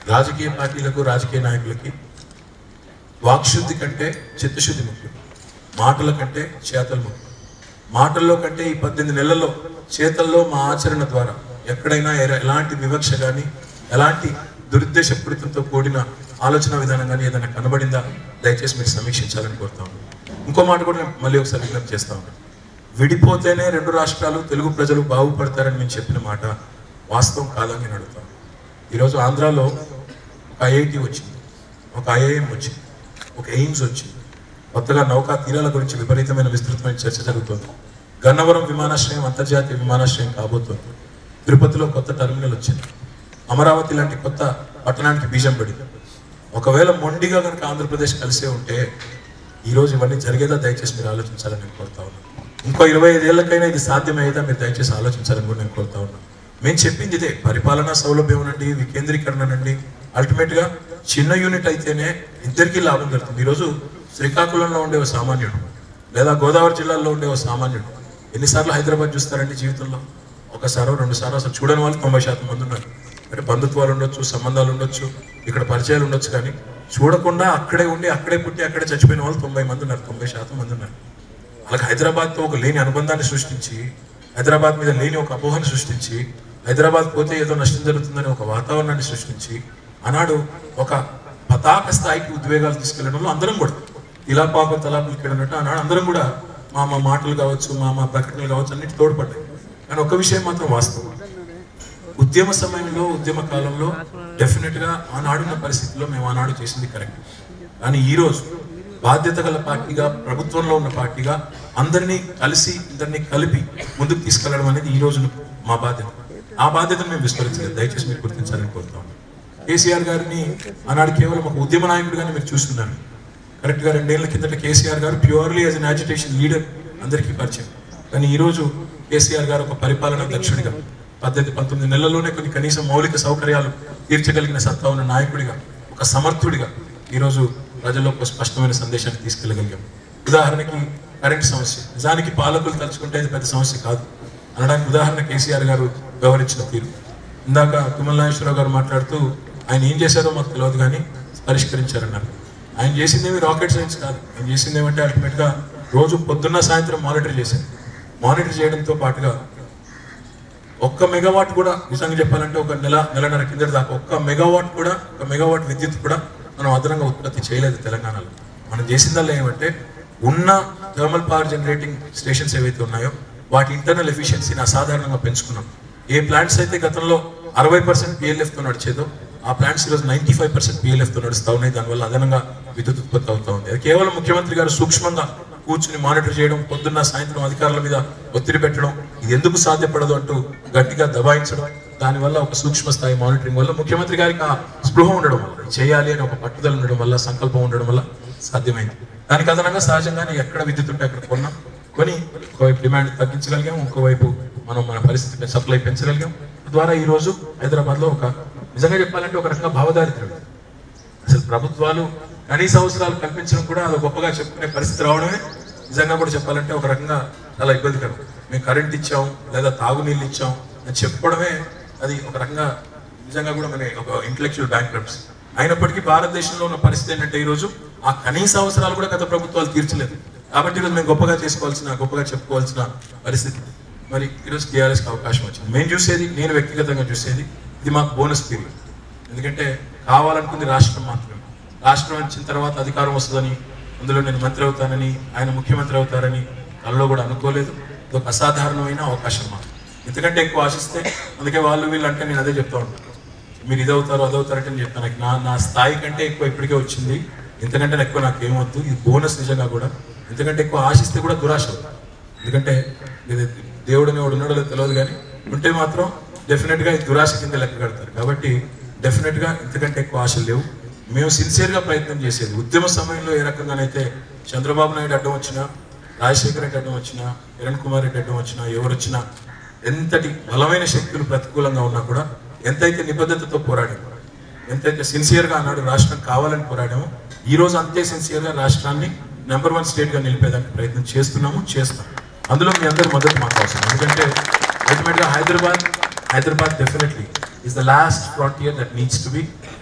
రాజకీయ పార్టీలకు రాజకీయ నాయకులకి వాక్శుద్ధి కంటే చిత్తశుద్ధి ముఖ్యం మాటల కంటే చేతలు ముఖ్యం మాటల్లో కంటే ఈ పద్దెనిమిది నెలల్లో చేతల్లో మా ఆచరణ ద్వారా ఎక్కడైనా ఎర- ఎలాంటి వివక్ష కానీ ఎలాంటి దురుద్దేశపూరితంతో కూడిన ఆలోచన విధానం కానీ ఏదైనా కనబడిందా దయచేసి మీరు సమీక్షించాలని కోరుతా ఉన్నాను ఇంకో మాట కూడా నేను మళ్ళీ ఒకసారి విజ్ఞప్తి చేస్తా ఉన్నాను విడిపోతేనే రెండు రాష్ట్రాలు తెలుగు ప్రజలు బాగుపడతారని మేము చెప్పిన మాట వాస్తవం కాదని నేను అడుగుతాను ఈరోజు ఆంధ్రాలో ఒక ఐఐటి వచ్చింది ఒక ఐఐఎం వచ్చింది ఒక ఎయిమ్స్ వచ్చింది కొత్తగా నౌకా తీరాల గురించి విపరీతమైన విస్తృతమైన చర్చ జరుగుతుంది గన్నవరం విమానాశ్రయం అంతర్జాతీయ విమానాశ్రయం కాబోతోంది తిరుపతిలో కొత్త టెర్మినల్ వచ్చింది అమరావతి లాంటి కొత్త పట్టణానికి బీజం పడింది ఒకవేళ మొండిగా కనుక ఆంధ్రప్రదేశ్ కలిసే ఉంటే ఈ రోజు ఇవన్నీ జరిగేదా దయచేసి మీరు ఆలోచించాలని నేను కోరుతా ఉన్నాను ఇంకో ఇరవై ఐదేళ్లకైనా ఇది సాధ్యమయ్యేదా మీరు దయచేసి ఆలోచించాలని కూడా నేను కోరుతా ఉన్నాను మేము చెప్పింది ఇదే పరిపాలనా సౌలభ్యం అనండి వికేంద్రీకరణ అనండి అల్టిమేట్ గా చిన్న యూనిట్ అయితేనే ఇద్దరికీ లాభం జరుగుతుంది ఈరోజు శ్రీకాకుళంలో ఉండే ఓ సామాన్యుడు లేదా గోదావరి జిల్లాలో ఉండే ఓ సామాన్యుడు ఎన్నిసార్లు హైదరాబాద్ చూస్తారండి జీవితంలో ఒకసారో రెండు సార్లు అసలు చూడని వాళ్ళు తొంభై శాతం మంది ఉన్నారు అంటే బంధుత్వాలు ఉండొచ్చు సంబంధాలు ఉండొచ్చు ఇక్కడ పరిచయాలు ఉండొచ్చు కానీ చూడకుండా అక్కడే ఉండి అక్కడే పుట్టి అక్కడే చచ్చిపోయిన వాళ్ళు తొంభై మంది ఉన్నారు తొంభై శాతం మంది ఉన్నారు అలాగే హైదరాబాద్తో ఒక లేని అనుబంధాన్ని సృష్టించి హైదరాబాద్ మీద లేని ఒక అపోహను సృష్టించి హైదరాబాద్ పోతే ఏదో నష్టం జరుగుతుందని ఒక వాతావరణాన్ని సృష్టించి ఆనాడు ఒక పతాక స్థాయికి ఉద్వేగాలు తీసుకెళ్లడంలో అందరం కూడా ఇలాపాకు తలాపులు కెడనట్టు ఆనాడు అందరం కూడా మా మా మాటలు కావచ్చు మా మా ప్రకటనలు కావచ్చు అన్నిటి తోడ్పడ్డాయి కానీ ఒక విషయం మాత్రం వాస్తవం ఉద్యమ సమయంలో ఉద్యమ కాలంలో డెఫినెట్ గా ఆనాడున్న పరిస్థితిలో మేము ఆనాడు చేసింది కరెక్ట్ కానీ ఈ రోజు బాధ్యత గల పార్టీగా ప్రభుత్వంలో ఉన్న పార్టీగా అందరినీ కలిసి అందరినీ కలిపి ముందుకు తీసుకెళ్లడం అనేది ఈ రోజు మా బాధ్యత ఆ బాధ్యతను మేము విస్మరించలేదు దయచేసి మీరు గుర్తించాలని కోరుతాం కేసీఆర్ గారిని ఆనాడు కేవలం ఒక ఉద్యమ నాయకుడిగానే మీరు చూస్తున్నారు కరెక్ట్ గా రెండేళ్ల కిందట కేసీఆర్ గారు purely as an agitation leader అందరికీ పరిచయం కానీ ఈ రోజు కేసీఆర్ గారు ఒక పరిపాలన దక్షుడిగా పద్దెనిమిది పంతొమ్మిది నెలల్లోనే కొన్ని కనీసం మౌలిక సౌకర్యాలు తీర్చగలిగిన సత్తా ఉన్న నాయకుడిగా ఒక సమర్థుడిగా ఈరోజు ప్రజల్లో ఒక స్పష్టమైన సందేశాన్ని తీసుకెళ్ళగలిగాం ఉదాహరణకి కరెంట్ సమస్య నిజానికి పాలకులు తలుచుకుంటే ఇది పెద్ద సమస్య కాదు అనడానికి ఉదాహరణ కేసీఆర్ గారు వ్యవహరించిన తీరు ఇందాక తుమ్మల నాగేశ్వరరావు గారు మాట్లాడుతూ ఆయన ఏం చేశారో మాకు తెలియదు కానీ పరిష్కరించారన్నారు ఆయన చేసిందేమి రాకెట్ సైన్స్ కాదు ఆయన చేసింది ఏమంటే అల్టిమేట్ గా రోజు పొద్దున్న సాయంత్రం మానిటర్ చేశారు మానిటర్ చేయడంతో పాటుగా ఒక్క మెగావాట్ కూడా నిజంగా చెప్పాలంటే ఒక నెల నెలన్నర కిందటి దాకా ఒక్క మెగావాట్ కూడా ఒక మెగావాట్ విద్యుత్ కూడా మనం అదనంగా ఉత్పత్తి చేయలేదు తెలంగాణలో మనం చేసిందల్లా ఏమంటే ఉన్న థర్మల్ పవర్ జనరేటింగ్ స్టేషన్స్ ఏవైతే ఉన్నాయో వాటి ఇంటర్నల్ ఎఫిషియన్సీని అసాధారణంగా పెంచుకున్నాం ఏ ప్లాంట్స్ అయితే గతంలో అరవై పర్సెంట్ పిఎల్ఎఫ్ తో నడిచేదో ఆ ప్లాంట్స్ ఈరోజు నైన్టీ ఫైవ్ పర్సెంట్ పిఎల్ఎఫ్ తో నడుస్తా ఉన్నాయి దానివల్ల అదనంగా విద్యుత్ ఉత్పత్తి అవుతా ఉంది అది కేవలం ముఖ్యమంత్రి గారు సూక్ష్మంగా కూర్చుని మానిటర్ చేయడం పొద్దున్న సాయంత్రం అధికారుల మీద ఒత్తిడి పెట్టడం ఇది ఎందుకు సాధ్యపడదు అంటూ గట్టిగా దబాయించడం దానివల్ల ఒక సూక్ష్మ స్థాయి మానిటరింగ్ వల్ల ముఖ్యమంత్రి గారికి ఆ స్పృహ ఉండడం వల్ల ఇది చేయాలి అని ఒక పట్టుదల ఉండడం వల్ల సంకల్పం ఉండడం వల్ల సాధ్యమైంది దానికి అదనంగా సహజంగానే ఎక్కడ విద్యుత్ ఉంటే అక్కడ కొన్నాం కొని ఒకవైపు డిమాండ్ తగ్గించగలిగాం ఇంకోవైపు మనం మన పరిస్థితి సప్లై పెంచగలిగాం తద్వారా ఈ రోజు హైదరాబాద్ లో ఒక నిజంగా చెప్పాలంటే ఒక రకంగా భావదారిద్ర్యం అసలు ప్రభుత్వాలు కనీస అవసరాలు కల్పించడం కూడా అది గొప్పగా చెప్పుకునే పరిస్థితి రావడమే నిజంగా కూడా చెప్పాలంటే ఒక రకంగా చాలా ఇబ్బందికరం మేము కరెంట్ ఇచ్చాం లేదా తాగునీళ్ళు ఇచ్చాం అని చెప్పుకోవడమే అది ఒక రకంగా నిజంగా కూడా మన ఒక ఇంటలెక్చువల్ బ్యాంక్ అయినప్పటికీ భారతదేశంలో ఉన్న పరిస్థితి ఏంటంటే ఈ రోజు ఆ కనీస అవసరాలు కూడా గత ప్రభుత్వాలు తీర్చలేదు కాబట్టి ఈరోజు మేము గొప్పగా చేసుకోవాల్సిన గొప్పగా చెప్పుకోవాల్సిన పరిస్థితి మరి ఈరోజు టీఆర్ఎస్కి అవకాశం వచ్చింది మేము చూసేది నేను వ్యక్తిగతంగా చూసేది ఇది మాకు బోనస్ పీరియడ్ ఎందుకంటే కావాలనుకుంది రాష్ట్రం మాత్రమే రాష్ట్రం వచ్చిన తర్వాత అధికారం వస్తుందని అందులో నేను మంత్రి అవుతానని ఆయన ముఖ్యమంత్రి అవుతారని కల్లో కూడా అనుకోలేదు ఇది ఒక అసాధారణమైన అవకాశం మాకు ఎందుకంటే ఎక్కువ ఆశిస్తే అందుకే వాళ్ళు వీళ్ళు అంటే నేను అదే చెప్తా ఉంటాను మీరు ఇది అవుతారు అది అవుతారంటే నేను చెప్తాను నాకు నా నా స్థాయి కంటే ఎక్కువ ఇప్పటికే వచ్చింది ఇంతకంటే ఎక్కువ నాకు ఏమవుద్దు ఇది బోనస్ నిజంగా కూడా ఎందుకంటే ఎక్కువ ఆశిస్తే కూడా దురాశ అవుతుంది ఎందుకంటే ఇది దేవుడు అనేవాడు ఉన్నాడో లేదో తెలియదు కానీ ఉంటే మాత్రం డెఫినెట్ గా ఈ దురాశ కింద లెక్క కడతారు కాబట్టి డెఫినెట్ గా ఇంతకంటే ఎక్కువ ఆశలు లేవు మేము సిన్సియర్ గా ప్రయత్నం చేసేది ఉద్యమ సమయంలో ఏ రకంగానైతే చంద్రబాబు నాయుడు అడ్డం వచ్చినా రాజశేఖర రెడ్డి అడ్డం వచ్చినా కిరణ్ కుమార్ రెడ్డి అడ్డం వచ్చినా ఎవరు వచ్చినా ఎంతటి బలమైన శక్తులు ప్రతికూలంగా ఉన్నా కూడా ఎంతైతే నిబద్ధతతో పోరాడాము ఎంతైతే సిన్సియర్ గా ఆనాడు రాష్ట్రం కావాలని పోరాడామో ఈ రోజు అంతే సిన్సియర్ గా రాష్ట్రాన్ని నెంబర్ వన్ స్టేట్ గా నిలిపేదానికి ప్రయత్నం చేస్తున్నాము చేస్తాం అందులో మీ అందరి మద్దతు మాకు అవసరం ఎందుకంటే అల్టిమేట్ గా Hyderabad Hyderabad definitely is the last frontier that needs to be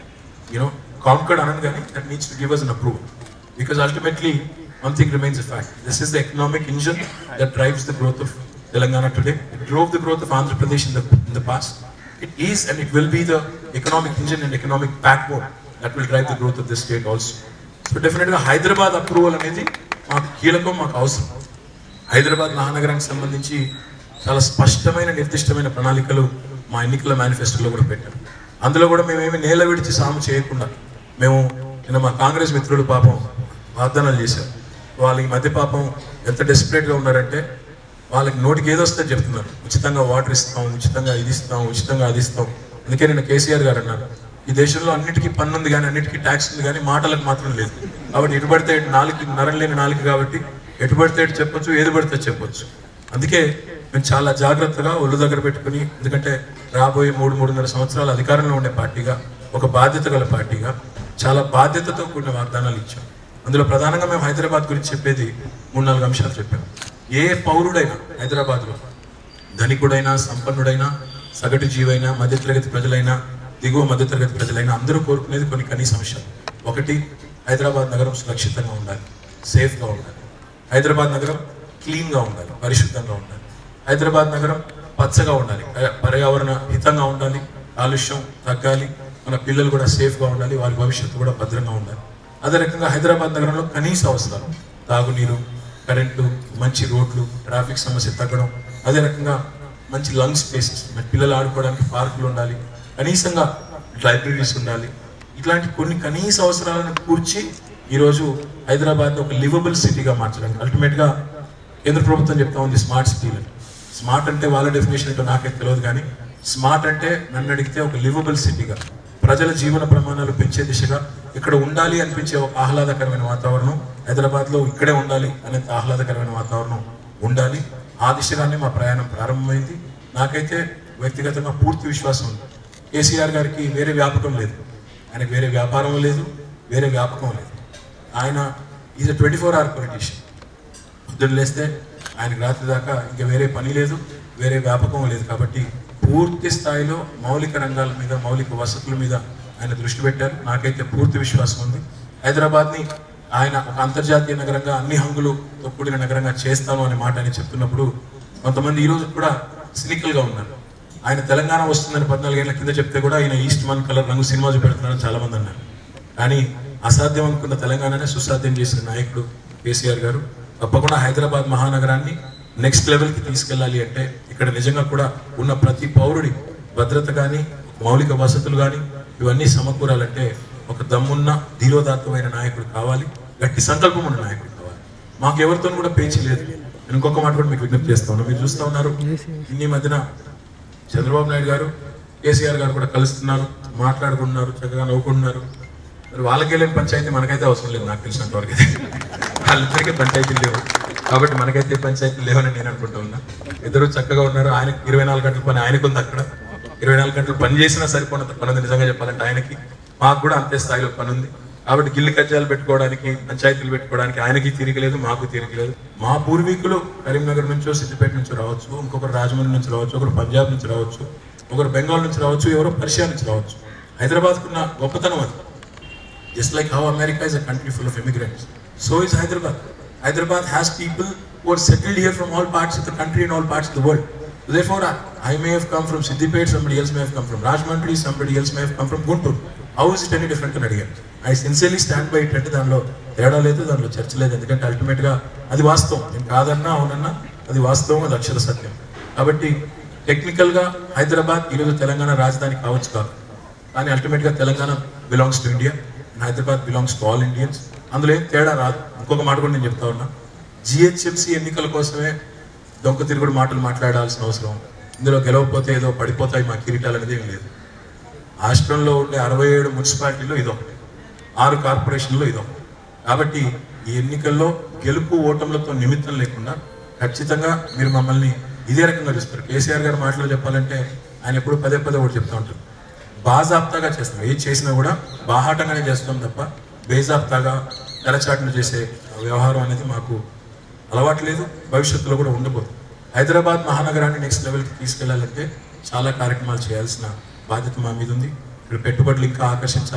you know conquered అనను కానీ that needs to give us an approval because ultimately one thing remains a fact this is the economic engine that drives the growth of Telangana today. It drove the growth of Andhra Pradesh in the, in the past. It is and it will be the economic engine and economic backbone that will drive the growth of this state also. So డెఫినెట్గా Hyderabad approval అనేది మాకు కీలకం మాకు అవసరం హైదరాబాద్ మహానగరానికి సంబంధించి చాలా స్పష్టమైన నిర్దిష్టమైన ప్రణాళికలు మా ఎన్నికల మేనిఫెస్టోలో కూడా పెట్టాం అందులో కూడా మేమేమి నేల విడిచి సాము చేయకుండా మేము నిన్న మా కాంగ్రెస్ మిత్రులు పాపం వాగ్దానాలు చేశారు వాళ్ళు ఈ మధ్య పాపం ఎంత డెస్పరేట్గా ఉన్నారంటే వాళ్ళకి నోటికి ఏదొస్తే చెప్తున్నారు ఉచితంగా వాటర్ ఇస్తాం ఉచితంగా ఇది ఇస్తాం ఉచితంగా అది ఇస్తాం అందుకే నేను కేసీఆర్ గారు అన్నారు ఈ దేశంలో అన్నిటికీ పన్ను ఉంది కానీ అన్నిటికీ ట్యాక్స్ ఉంది కానీ మాటలకు మాత్రం లేదు కాబట్టి ఎటు పడితే ఇటు నాలుగు నరం లేని నాలుగు కాబట్టి ఎటు పడితే ఇటు చెప్పొచ్చు ఏది పడితే చెప్పొచ్చు అందుకే మేము చాలా జాగ్రత్తగా ఒళ్ళు దగ్గర పెట్టుకుని ఎందుకంటే రాబోయే మూడు మూడున్నర సంవత్సరాలు అధికారంలో ఉండే పార్టీగా ఒక బాధ్యత గల పార్టీగా చాలా బాధ్యతతో కూడిన వాగ్దానాలు ఇచ్చాం అందులో ప్రధానంగా మేము హైదరాబాద్ గురించి చెప్పేది మూడు నాలుగు అంశాలు చెప్పాం ఏ పౌరుడైనా హైదరాబాద్లో ధనికుడైనా సంపన్నుడైనా సగటు జీవైనా మధ్యతరగతి ప్రజలైనా దిగువ మధ్యతరగతి ప్రజలైనా అందరూ కోరుకునేది కొన్ని కనీస అంశాలు ఒకటి హైదరాబాద్ నగరం సురక్షితంగా ఉండాలి సేఫ్గా ఉండాలి హైదరాబాద్ నగరం క్లీన్గా ఉండాలి పరిశుద్ధంగా ఉండాలి హైదరాబాద్ నగరం పచ్చగా ఉండాలి పర్యా- పర్యావరణ హితంగా ఉండాలి కాలుష్యం తగ్గాలి మన పిల్లలు కూడా సేఫ్గా ఉండాలి వారి భవిష్యత్తు కూడా భద్రంగా ఉండాలి అదే రకంగా హైదరాబాద్ నగరంలో కనీస అవసరాలు తాగునీరు కరెంటు మంచి రోడ్లు ట్రాఫిక్ సమస్య తగ్గడం అదే రకంగా మంచి లంగ్ స్పేసెస్ మరి పిల్లలు ఆడుకోవడానికి పార్కులు ఉండాలి కనీసంగా లైబ్రరీస్ ఉండాలి ఇట్లాంటి కొన్ని కనీస అవసరాలను కూర్చి ఈరోజు హైదరాబాద్ ఒక లివబుల్ సిటీగా మార్చడానికి అల్టిమేట్గా కేంద్ర ప్రభుత్వం చెప్తా ఉంది స్మార్ట్ సిటీలు స్మార్ట్ అంటే వాళ్ళ డెఫినేషన్ ఏంటో నాకైతే తెలియదు కానీ స్మార్ట్ అంటే నన్ను అడిగితే ఒక లివబుల్ సిటీగా ప్రజల జీవన ప్రమాణాలు పెంచే దిశగా ఇక్కడ ఉండాలి అనిపించే ఒక ఆహ్లాదకరమైన వాతావరణం హైదరాబాద్లో ఇక్కడే ఉండాలి అనేంత ఆహ్లాదకరమైన వాతావరణం ఉండాలి ఆ దిశగానే మా ప్రయాణం ప్రారంభమైంది నాకైతే వ్యక్తిగతంగా పూర్తి విశ్వాసం ఉంది కేసీఆర్ గారికి వేరే వ్యాపకం లేదు ఆయనకు వేరే వ్యాపారం లేదు వేరే వ్యాపకం లేదు ఆయన is a twenty four hour politician పొద్దున్న లేస్తే ఆయనకు రాత్రి దాకా ఇంకా వేరే పని లేదు వేరే వ్యాపకం లేదు కాబట్టి పూర్తి స్థాయిలో మౌలిక రంగాల మీద మౌలిక వసతుల మీద ఆయన దృష్టి పెట్టారు నాకైతే పూర్తి విశ్వాసం ఉంది హైదరాబాద్ని ఆయన ఒక అంతర్జాతీయ నగరంగా అన్ని హంగులతో కూడిన నగరంగా చేస్తాను అనే మాట అని చెప్తున్నప్పుడు కొంతమంది ఈ రోజు కూడా సినికల్గా ఉన్నారు ఆయన తెలంగాణ వస్తుందని పద్నాలుగేళ్ల కింద చెప్తే కూడా ఆయన ఈస్ట్ మన్ కలర్ రంగు సినిమా చూపెడుతున్నారని చాలా మంది అన్నారు కానీ అసాధ్యం అనుకున్న తెలంగాణనే సుసాధ్యం చేసిన నాయకుడు కేసీఆర్ గారు తప్పకుండా హైదరాబాద్ మహానగరాన్ని నెక్స్ట్ లెవెల్కి తీసుకెళ్ళాలి అంటే ఇక్కడ నిజంగా కూడా ఉన్న ప్రతి పౌరుడి భద్రత కానీ మౌలిక వసతులు కానీ ఇవన్నీ సమకూరాలంటే ఒక దమ్మున్న ధీరోదాత్తమైన నాయకుడు కావాలి గట్టి సంకల్పం ఉన్న నాయకుడు కావాలి మాకు ఎవరితో కూడా పేచి లేదు నేను ఇంకొక మాట కూడా మీకు విజ్ఞప్తి చేస్తా ఉన్నాను మీరు చూస్తా ఉన్నారు ఇన్ని మధ్యన చంద్రబాబు నాయుడు గారు కేసీఆర్ గారు కూడా కలుస్తున్నారు మాట్లాడుకుంటున్నారు చక్కగా నవ్వుకుంటున్నారు మరి వాళ్ళకి వెళ్ళిన పంచాయతీ మనకైతే అవసరం లేదు నాకు తెలిసినంత వరకు అయితే వాళ్ళిద్దరికీ పంచాయతీలు లేవు కాబట్టి మనకైతే పంచాయతీలు లేవని నేను అనుకుంటూ ఉన్నా ఇద్దరు చక్కగా ఉన్నారు ఆయన ఇరవై నాలుగు గంటల పని ఆయనకు ఉంది అక్కడ ఇరవై నాలుగు గంటలు పని చేసినా సరిపోయినంత పని ఉంది నిజంగా చెప్పాలంటే ఆయనకి మాకు కూడా అంతే స్థాయిలో పని ఉంది కాబట్టి గిల్లి కజ్జాలు పెట్టుకోవడానికి పంచాయతీలు పెట్టుకోవడానికి ఆయనకి తీరిక లేదు మాకు తీరిక లేదు మా పూర్వీకులు కరీంనగర్ నుంచో సిద్దిపేట నుంచి రావచ్చు ఇంకొకరు రాజమండ్రి నుంచి రావచ్చు ఒకరు పంజాబ్ నుంచి రావచ్చు ఒకరు బెంగాల్ నుంచి రావచ్చు ఎవరో పర్షియా నుంచి రావచ్చు హైదరాబాద్కున్న గొప్పతనం అది just like how America is a country full of immigrants. So is Hyderabad. Hyderabad has people who are settled here from all parts of the country and all parts of the world. So therefore, I, I may have come from Siddipet, somebody else may have come from Rajmandri, somebody else may have come from Guntur. How is it any different అని అడిగారు I sincerely stand by it అంటే దానిలో తేడా లేదు దానిలో చర్చ లేదు ఎందుకంటే అల్టిమేట్గా అది వాస్తవం నేను కాదన్నా అవునన్నా అది వాస్తవం అది అక్షర సత్యం కాబట్టి టెక్నికల్గా హైదరాబాద్ ఈరోజు తెలంగాణ రాజధాని కావచ్చు కాదు కానీ అల్టిమేట్గా Telangana belongs to India and Hyderabad belongs to all Indians అందులో ఏం తేడా రాదు ఇంకొక మాట కూడా నేను చెప్తా ఉన్నా జిహెచ్ఎంసీ ఎన్నికల కోసమే దొంగ తిరుగుడు మాటలు మాట్లాడాల్సిన అవసరం ఇందులో గెలవకపోతే ఏదో పడిపోతాయి మా కిరీటాలు అనేది ఏం లేదు రాష్ట్రంలో ఉండే అరవై ఏడు మున్సిపాలిటీలో ఇదొకటి ఆరు కార్పొరేషన్లో ఇదొకటి కాబట్టి ఈ ఎన్నికల్లో గెలుపు ఓటములతో నిమిత్తం లేకుండా ఖచ్చితంగా మీరు మమ్మల్ని ఇదే రకంగా చూస్తారు కేసీఆర్ గారి మాటలో చెప్పాలంటే ఆయన ఎప్పుడు పదే పదే ఒకటి చెప్తా ఉంటారు బాజాప్తాగా చేస్తాం ఏది చేసినా కూడా బాహాటంగానే చేస్తాం తప్ప బేజాప్తాగా తెరచాటును చేసే వ్యవహారం అనేది మాకు అలవాటు లేదు భవిష్యత్తులో కూడా ఉండబోదు హైదరాబాద్ మహానగరాన్ని నెక్స్ట్ లెవెల్కి తీసుకెళ్లాలంటే చాలా కార్యక్రమాలు చేయాల్సిన బాధ్యత మా మీద ఉంది ఇక్కడ పెట్టుబడులు ఇంకా ఆకర్షించాలి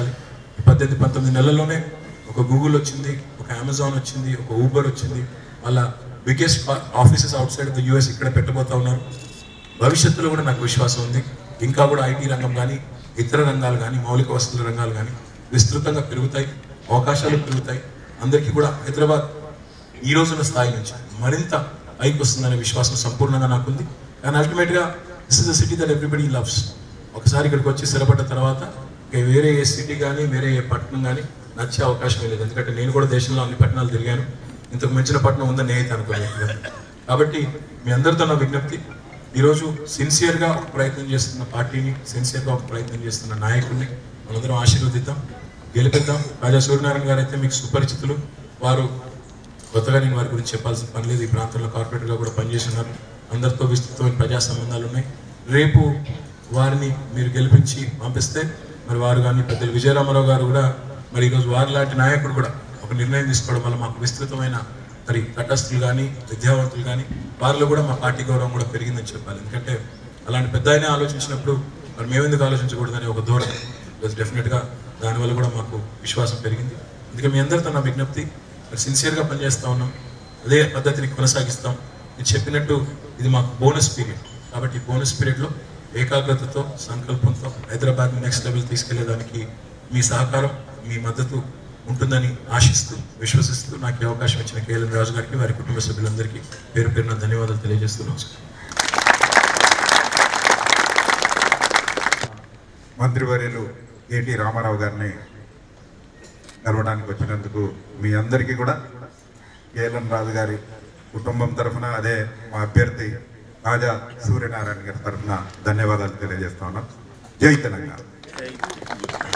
ఈ పద్దెనిమిది పంతొమ్మిది నెలల్లోనే ఒక గూగుల్ వచ్చింది ఒక అమెజాన్ వచ్చింది ఒక ఊబర్ వచ్చింది వాళ్ళ biggest offices outside the US ఇక్కడ పెట్టబోతా ఉన్నారు భవిష్యత్తులో కూడా నాకు విశ్వాసం ఉంది ఇంకా కూడా ఐటీ రంగం కానీ ఇతర రంగాలు కానీ మౌలిక వసతుల రంగాలు కానీ విస్తృతంగా పెరుగుతాయి అవకాశాలు పెరుగుతాయి అందరికీ కూడా హైదరాబాద్ ఈ రోజున్న స్థాయి నుంచి మరింత పైకి వస్తుందనే విశ్వాసం సంపూర్ణంగా నాకుంది కానీ అల్టిమేట్గా this is the city that everybody loves ఒకసారి ఇక్కడికి వచ్చి స్థిరపడ్డ తర్వాత ఇక వేరే ఏ సిటీ కానీ వేరే ఏ పట్టణం కానీ నచ్చే అవకాశం లేదు ఎందుకంటే నేను కూడా దేశంలో అన్ని పట్టణాలు తిరిగాను ఇంతకు మించిన పట్టణం ఉందని నేనైతే అనుకోలేదు కాబట్టి మీ అందరితో నా విజ్ఞప్తి ఈరోజు సిన్సియర్గా ఒక ప్రయత్నం చేస్తున్న పార్టీని సిన్సియర్గా ఒక ప్రయత్నం చేస్తున్న నాయకుడిని మనందరం ఆశీర్వదిద్దాం గెలిపిద్దాం రాజా సూర్యనారాయణ గారు అయితే మీకు సుపరిచితులు వారు కొత్తగా నేను వారి గురించి చెప్పాల్సిన పని లేదు ఈ ప్రాంతంలో కార్పొరేటర్గా కూడా పనిచేస్తున్నారు అందరితో విస్తృతమైన ప్రజా సంబంధాలు ఉన్నాయి రేపు వారిని మీరు గెలిపించి పంపిస్తే మరి వారు కానీ పెద్దలు విజయరామారావు గారు కూడా మరి ఈరోజు వారి లాంటి నాయకుడు కూడా ఒక నిర్ణయం తీసుకోవడం వల్ల మాకు విస్తృతమైన మరి తటస్థులు కానీ విద్యావంతులు కానీ వారిలో కూడా మా పార్టీ గౌరవం కూడా పెరిగిందని చెప్పాలి ఎందుకంటే అలాంటి పెద్ద ఆయన ఆలోచించినప్పుడు మరి మేమెందుకు ఆలోచించకూడదని ఒక ధోరణి డెఫినెట్గా దానివల్ల కూడా మాకు విశ్వాసం పెరిగింది అందుకే మీ అందరితో నా విజ్ఞప్తి మరి సిన్సియర్గా పనిచేస్తూ ఉన్నాం అదే పద్ధతిని కొనసాగిస్తాం నేను చెప్పినట్టు ఇది మాకు బోనస్ పీరియడ్ కాబట్టి ఈ బోనస్ పీరియడ్లో ఏకాగ్రతతో సంకల్పంతో హైదరాబాద్ నెక్స్ట్ లెవెల్ తీసుకెళ్లేదానికి మీ సహకారం మీ మద్దతు ఉంటుందని ఆశిస్తూ విశ్వసిస్తూ నాకు ఈ అవకాశం ఇచ్చిన కేఎల్ఎన్ రాజు గారికి వారి కుటుంబ సభ్యులందరికీ పేరు పేరున ధన్యవాదాలు తెలియజేస్తూ నమస్కారం మంత్రివర్యులు ఏటి రామారావు గారిని కలవడానికి వచ్చినందుకు మీ అందరికీ కూడా కేఎల్ఎన్ రాజు గారి కుటుంబం తరఫున అదే మా అభ్యర్థి రాజా సూర్యనారాయణ గారి తరఫున ధన్యవాదాలు తెలియజేస్తా ఉన్నాం జై తెలంగాణ